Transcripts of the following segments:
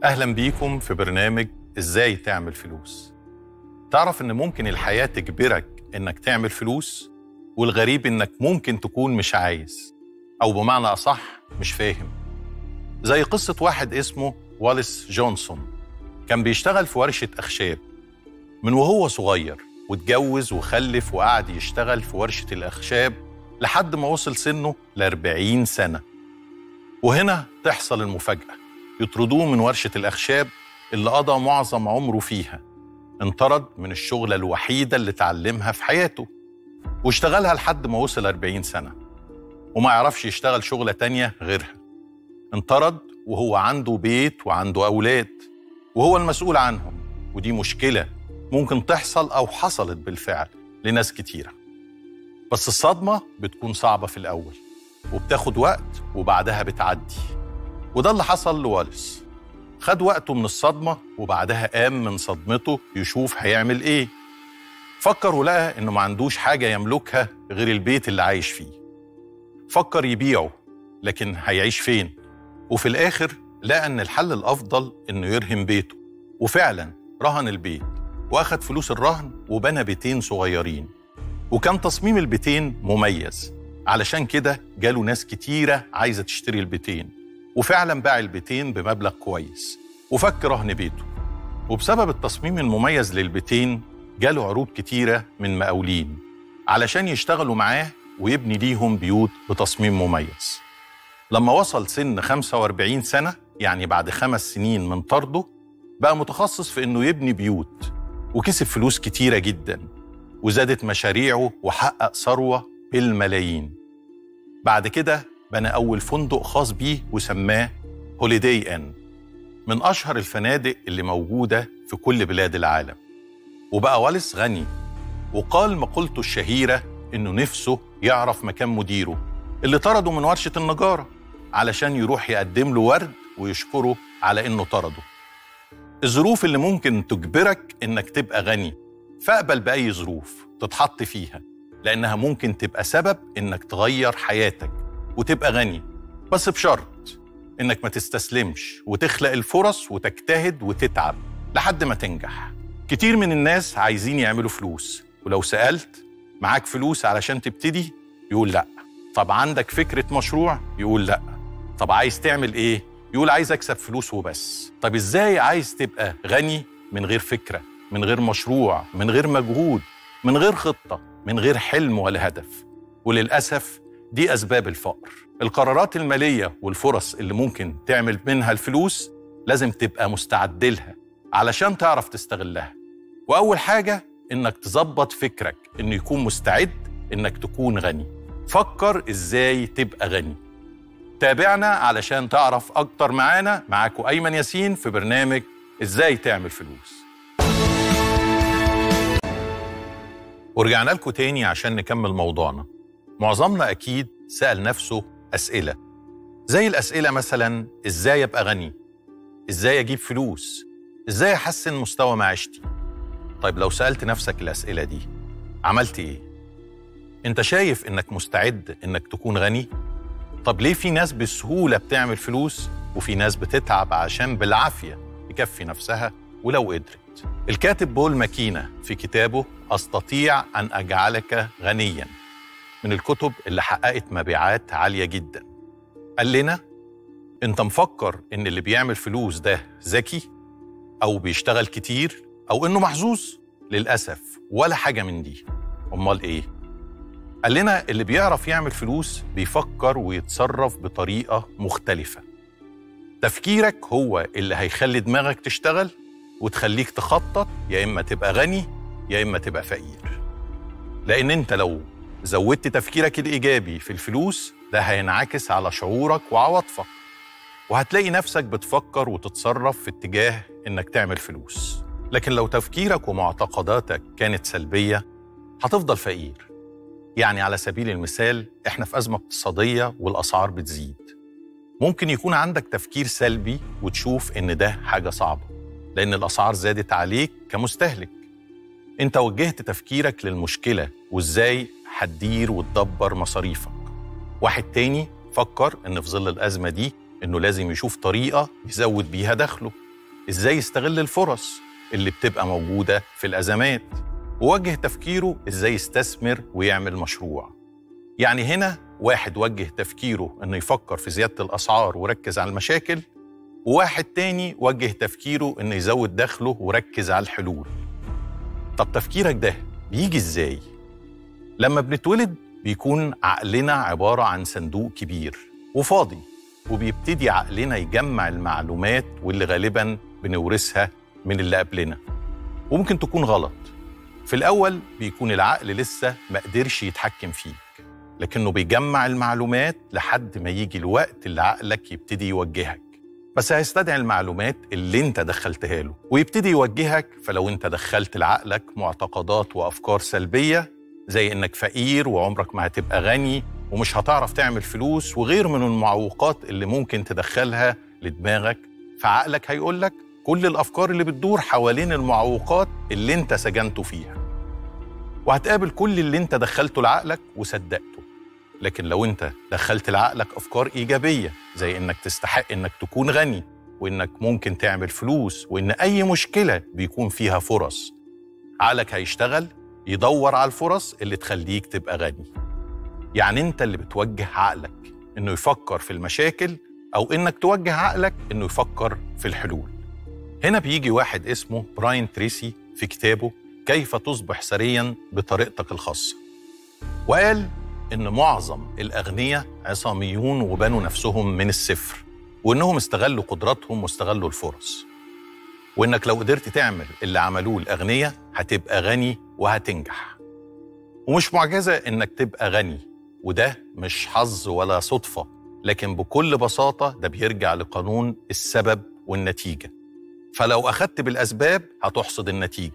أهلا بيكم في برنامج إزاي تعمل فلوس تعرف إن ممكن الحياة تجبرك إنك تعمل فلوس والغريب إنك ممكن تكون مش عايز أو بمعنى أصح مش فاهم زي قصة واحد اسمه واليس جونسون كان بيشتغل في ورشة أخشاب من وهو صغير واتجوز وخلف وقعد يشتغل في ورشة الأخشاب لحد ما وصل سنه ل 40 سنة وهنا تحصل المفاجأة يطردوه من ورشة الأخشاب اللي قضى معظم عمره فيها انطرد من الشغلة الوحيدة اللي اتعلمها في حياته واشتغلها لحد ما وصل 40 سنة وما يعرفش يشتغل شغلة تانية غيرها انطرد وهو عنده بيت وعنده أولاد وهو المسؤول عنهم ودي مشكلة ممكن تحصل أو حصلت بالفعل لناس كتيرة بس الصدمة بتكون صعبة في الأول وبتاخد وقت وبعدها بتعدي وده اللي حصل لواليس خد وقته من الصدمة وبعدها قام من صدمته يشوف هيعمل إيه فكر ولقى إنه ما عندوش حاجة يملكها غير البيت اللي عايش فيه فكر يبيعه لكن هيعيش فين وفي الآخر لقى إن الحل الأفضل إنه يرهن بيته وفعلا رهن البيت واخد فلوس الرهن وبنى بيتين صغيرين وكان تصميم البيتين مميز علشان كده جاله ناس كتيرة عايزة تشتري البيتين وفعلا باع البيتين بمبلغ كويس وفك رهن بيته وبسبب التصميم المميز للبيتين جاله عروض كتيرة من مقاولين علشان يشتغلوا معاه ويبني ليهم بيوت بتصميم مميز لما وصل سن 45 سنة يعني بعد خمس سنين من طرده بقى متخصص في انه يبني بيوت وكسب فلوس كتيرة جدا وزادت مشاريعه وحقق ثروة بالملايين بعد كده بنى أول فندق خاص بيه وسماه هوليداي إن من أشهر الفنادق اللي موجودة في كل بلاد العالم وبقى واليس غني وقال مقولته الشهيرة إنه نفسه يعرف مكان مديره اللي طرده من ورشة النجارة علشان يروح يقدم له ورد ويشكره على إنه طرده الظروف اللي ممكن تجبرك إنك تبقى غني فاقبل بأي ظروف تتحط فيها لأنها ممكن تبقى سبب إنك تغير حياتك وتبقى غني بس بشرط إنك ما تستسلمش وتخلق الفرص وتجتهد وتتعب لحد ما تنجح كتير من الناس عايزين يعملوا فلوس ولو سألت معاك فلوس علشان تبتدي يقول لأ طب عندك فكرة مشروع يقول لأ طب عايز تعمل إيه يقول عايز أكسب فلوس وبس طب إزاي عايز تبقى غني من غير فكرة من غير مشروع من غير مجهود من غير خطة من غير حلم ولا هدف وللأسف دي أسباب الفقر القرارات المالية والفرص اللي ممكن تعمل منها الفلوس لازم تبقى مستعد لها علشان تعرف تستغلها وأول حاجة إنك تظبط فكرك إنه يكون مستعد إنك تكون غني فكر إزاي تبقى غني تابعنا علشان تعرف أكتر معانا معاكم أيمن ياسين في برنامج إزاي تعمل فلوس ورجعنا لكم تاني عشان نكمل موضوعنا معظمنا أكيد سأل نفسه أسئلة زي الأسئلة مثلا إزاي أبقى غني إزاي أجيب فلوس إزاي أحسن مستوى معيشتي طيب لو سألت نفسك الأسئلة دي عملت إيه؟ أنت شايف إنك مستعد إنك تكون غني؟ طب ليه في ناس بسهولة بتعمل فلوس وفي ناس بتتعب عشان بالعافية تكفي نفسها ولو قدرت الكاتب بول ماكينة في كتابه أستطيع أن أجعلك غنيا من الكتب اللي حققت مبيعات عالية جدا قال لنا أنت مفكر إن اللي بيعمل فلوس ده ذكي أو بيشتغل كتير أو إنه محظوظ للأسف ولا حاجة من دي أمال إيه؟ قال لنا اللي بيعرف يعمل فلوس بيفكر ويتصرف بطريقة مختلفة تفكيرك هو اللي هيخلي دماغك تشتغل وتخليك تخطط يا إما تبقى غني يا إما تبقى فقير لأن أنت لو زودت تفكيرك الإيجابي في الفلوس ده هينعكس على شعورك وعواطفك وهتلاقي نفسك بتفكر وتتصرف في اتجاه إنك تعمل فلوس لكن لو تفكيرك ومعتقداتك كانت سلبية هتفضل فقير يعني على سبيل المثال احنا في أزمة اقتصادية والأسعار بتزيد ممكن يكون عندك تفكير سلبي وتشوف إن ده حاجة صعبة لأن الأسعار زادت عليك كمستهلك أنت وجهت تفكيرك للمشكلة وإزاي هتدير وتدبر مصاريفك واحد تاني فكر إن في ظل الأزمة دي إنه لازم يشوف طريقة يزود بيها دخله ازاي يستغل الفرص اللي بتبقى موجودة في الأزمات ووجه تفكيره ازاي يستثمر ويعمل مشروع يعني هنا واحد وجه تفكيره انه يفكر في زيادة الأسعار وركز على المشاكل وواحد تاني وجه تفكيره انه يزود دخله وركز على الحلول طب تفكيرك ده بيجي ازاي؟ لما بنتولد بيكون عقلنا عبارة عن صندوق كبير وفاضي وبيبتدي عقلنا يجمع المعلومات واللي غالبا بنورثها من اللي قبلنا وممكن تكون غلط في الأول بيكون العقل لسه ما قدرش يتحكم فيك لكنه بيجمع المعلومات لحد ما يجي الوقت اللي عقلك يبتدي يوجهك بس هيستدعي المعلومات اللي انت دخلتها له ويبتدي يوجهك فلو انت دخلت لعقلك معتقدات وافكار سلبيه زي انك فقير وعمرك ما هتبقى غني ومش هتعرف تعمل فلوس وغير من المعوقات اللي ممكن تدخلها لدماغك فعقلك هيقول لك كل الافكار اللي بتدور حوالين المعوقات اللي انت سجنته فيها وهتقابل كل اللي انت دخلته لعقلك وصدقته لكن لو انت دخلت لعقلك افكار ايجابيه زي انك تستحق انك تكون غني وانك ممكن تعمل فلوس وان اي مشكله بيكون فيها فرص عقلك هيشتغل يدور على الفرص اللي تخليك تبقى غني يعني انت اللي بتوجه عقلك انه يفكر في المشاكل او انك توجه عقلك انه يفكر في الحلول هنا بيجي واحد اسمه براين تريسي في كتابه كيف تصبح ثريا بطريقتك الخاصه وقال ان معظم الاغنياء عصاميون وبنوا نفسهم من الصفر وانهم استغلوا قدراتهم واستغلوا الفرص وانك لو قدرت تعمل اللي عملوه الاغنياء هتبقى غني وهتنجح ومش معجزه انك تبقى غني وده مش حظ ولا صدفه لكن بكل بساطه ده بيرجع لقانون السبب والنتيجه فلو اخدت بالاسباب هتحصد النتيجه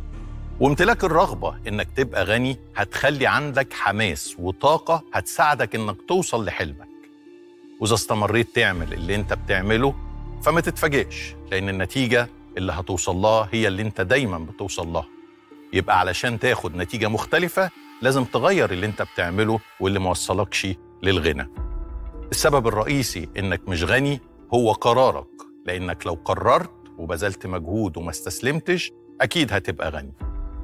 وامتلاك الرغبه انك تبقى غني هتخلي عندك حماس وطاقه هتساعدك انك توصل لحلمك واذا استمريت تعمل اللي انت بتعمله فما تتفاجئش لان النتيجه اللي هتوصل لها هي اللي انت دايما بتوصل لها يبقى علشان تاخد نتيجه مختلفه لازم تغير اللي انت بتعمله واللي ما وصلكش للغنى السبب الرئيسي انك مش غني هو قرارك لانك لو قررت وبذلت مجهود وما استسلمتش اكيد هتبقى غني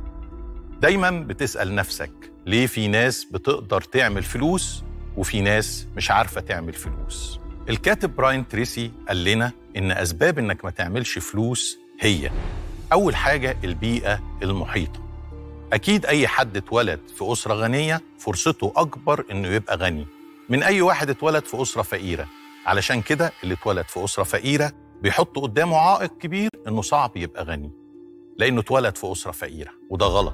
دايما بتسال نفسك ليه في ناس بتقدر تعمل فلوس وفي ناس مش عارفه تعمل فلوس الكاتب براين تريسي قال لنا ان اسباب انك ما تعملش فلوس هي اول حاجه البيئه المحيطه اكيد اي حد اتولد في اسره غنيه فرصته اكبر انه يبقى غني من اي واحد اتولد في اسره فقيره علشان كده اللي اتولد في اسره فقيره بيحط قدامه عائق كبير انه صعب يبقى غني لانه اتولد في اسره فقيره وده غلط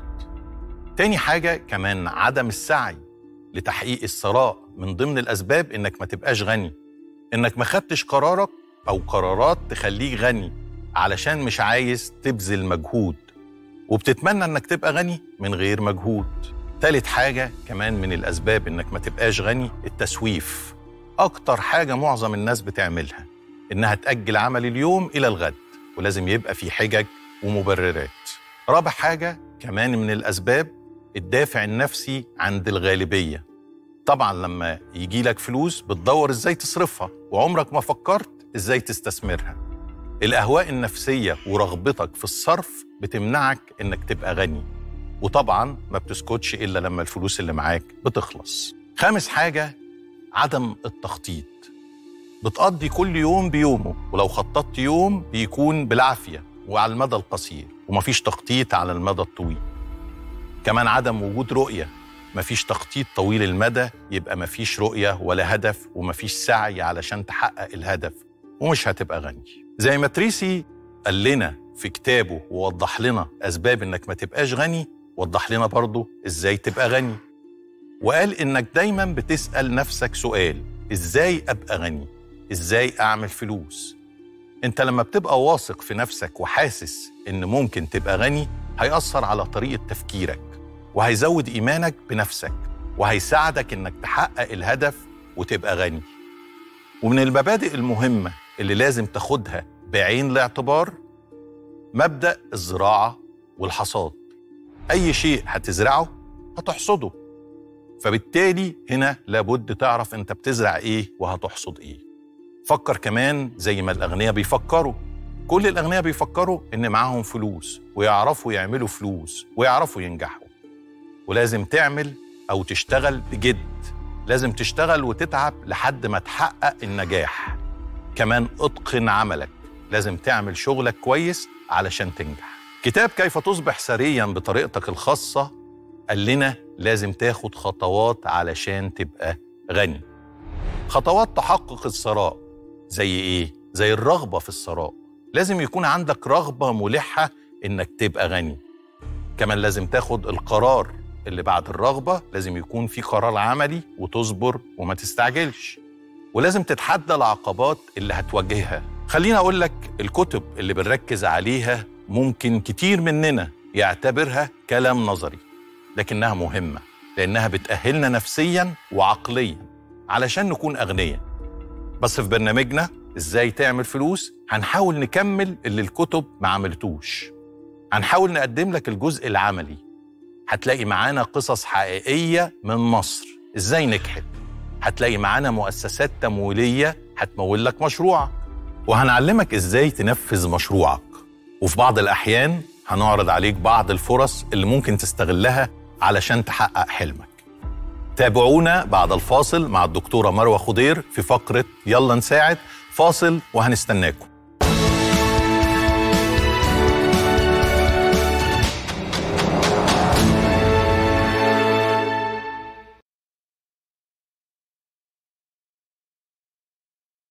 تاني حاجه كمان عدم السعي لتحقيق الثراء من ضمن الاسباب انك ما تبقاش غني انك ما خدتش قرارك او قرارات تخليك غني علشان مش عايز تبذل مجهود وبتتمنى انك تبقى غني من غير مجهود تالت حاجة كمان من الأسباب إنك ما تبقاش غني التسويف أكتر حاجة معظم الناس بتعملها إنها تأجل عمل اليوم إلى الغد ولازم يبقى في حجج ومبررات رابع حاجة كمان من الأسباب الدافع النفسي عند الغالبية طبعا لما يجي لك فلوس بتدور ازاي تصرفها وعمرك ما فكرت ازاي تستثمرها الاهواء النفسيه ورغبتك في الصرف بتمنعك انك تبقى غني وطبعا ما بتسكتش الا لما الفلوس اللي معاك بتخلص خامس حاجه عدم التخطيط بتقضي كل يوم بيومه ولو خططت يوم بيكون بالعافيه وعلى المدى القصير ومفيش تخطيط على المدى الطويل كمان عدم وجود رؤيه مفيش تخطيط طويل المدى يبقى مفيش رؤيه ولا هدف ومفيش سعي علشان تحقق الهدف ومش هتبقى غني زي ما تريسي قال لنا في كتابه ووضح لنا اسباب انك ما تبقاش غني وضح لنا برضه ازاي تبقى غني وقال انك دايما بتسال نفسك سؤال ازاي ابقى غني ازاي اعمل فلوس انت لما بتبقى واثق في نفسك وحاسس ان ممكن تبقى غني هيأثر على طريقه تفكيرك وهيزود ايمانك بنفسك وهيساعدك انك تحقق الهدف وتبقى غني ومن المبادئ المهمه اللي لازم تاخدها بعين الاعتبار مبدا الزراعه والحصاد اي شيء هتزرعه هتحصده فبالتالي هنا لابد تعرف انت بتزرع ايه وهتحصد ايه فكر كمان زي ما الاغنياء بيفكروا كل الأغنياء بيفكروا إن معاهم فلوس ويعرفوا يعملوا فلوس ويعرفوا ينجحوا ولازم تعمل أو تشتغل بجد لازم تشتغل وتتعب لحد ما تحقق النجاح كمان اتقن عملك لازم تعمل شغلك كويس علشان تنجح كتاب كيف تصبح ثريا بطريقتك الخاصة قال لنا لازم تاخد خطوات علشان تبقى غني خطوات تحقق الثراء زي ايه؟ زي الرغبة في الثراء لازم يكون عندك رغبة ملحة انك تبقى غني كمان لازم تاخد القرار اللي بعد الرغبة لازم يكون في قرار عملي وتصبر وما تستعجلش ولازم تتحدى العقبات اللي هتواجهها خليني أقول لك الكتب اللي بنركز عليها ممكن كتير مننا يعتبرها كلام نظري لكنها مهمة لأنها بتأهلنا نفسيا وعقليا علشان نكون أغنياء بس في برنامجنا إزاي تعمل فلوس هنحاول نكمل اللي الكتب ما عملتوش هنحاول نقدم لك الجزء العملي هتلاقي معانا قصص حقيقية من مصر إزاي نجحت هتلاقي معانا مؤسسات تمويلية هتمول لك مشروعك وهنعلمك إزاي تنفذ مشروعك وفي بعض الأحيان هنعرض عليك بعض الفرص اللي ممكن تستغلها علشان تحقق حلمك تابعونا بعد الفاصل مع الدكتورة مروة خضير في فقرة يلا نساعد فاصل وهنستناكم